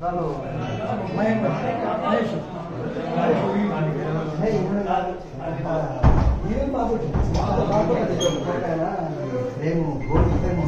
మేము గోపితేమో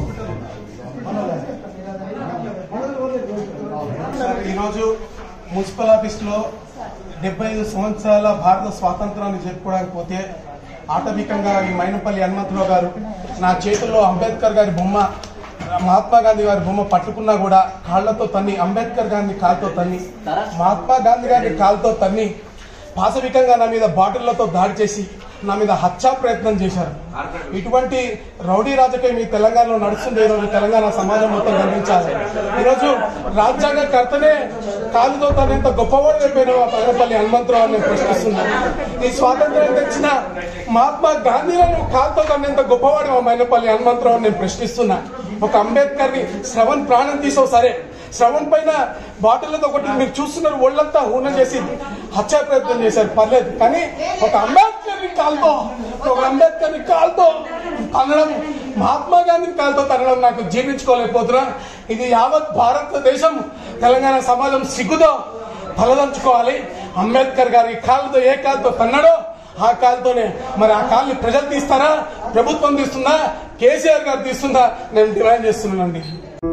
సార్ ఈరోజు మున్సిపల్ ఆఫీస్లో డెబ్బై ఐదు సంవత్సరాల భారత స్వాతంత్రాన్ని జరుపుకోవడానికి పోతే ఆటవికంగా ఈ మైనపల్లి హనుమంతరావు గారు నా చేతుల్లో అంబేద్కర్ గారి బొమ్మ మహాత్మా గాంధీ గారి బొమ్మ పట్టుకున్నా కూడా కాళ్లతో తన్ని అంబేద్కర్ గారిని కాలుతో తన్ని మహాత్మా గాంధీ గారిని కాలుతో తన్ని పాశవికంగా నా మీద బాటిళ్లతో దాడి చేసి నా మీద హత్యా ప్రయత్నం చేశారు ఇటువంటి రౌడీ రాజకీయం ఈ తెలంగాణలో నడుస్తుంది ఈరోజు తెలంగాణ సమాజం మొత్తం గమనించాలి ఈరోజు రాజ్యాంగ కర్తనే కాలుతో తనంత గొప్పవాడు చెప్పిన పైనపల్లి హనుమంతరావు అని నేను ప్రశ్నిస్తున్నాను ఈ స్వాతంత్రం తెచ్చిన మహాత్మా గాంధీలను కాలుతో తనంత గొప్పవాడు మా మైనపల్లి హనుమంతరావు అని నేను ప్రశ్నిస్తున్నా ఒక అంబేద్కర్ ని శ్రవణ్ ప్రాణం తీసావు సరే శ్రవణ్ పైన బాటిళ్లతో ఒకటి మీరు చూస్తున్నారు ఒళ్ళంతా హూనం చేసి హత్యా ప్రయత్నం చేశారు పర్లేదు కానీ ఒక అంబేద్కర్ ని కాల్తో ఒక అంబేద్కర్ ని కాల్తో తనడం మహాత్మా గాంధీని కాల్తో తనడం నాకు జీర్ణించుకోలేకపోతున్నా ఇది యావత్ భారతదేశం తెలంగాణ సమాజం సిగ్గుతో తలదంచుకోవాలి అంబేద్కర్ గారి కాళ్ళతో ఏ కాలుతో తన్నడో ఆ కాలుతోనే మరి ఆ కాల్ని ప్రజలు తీస్తారా ప్రభుత్వం తీస్తుందా కేసీఆర్ గారు తీస్తుందా నేను డిమాండ్ చేస్తున్నానండి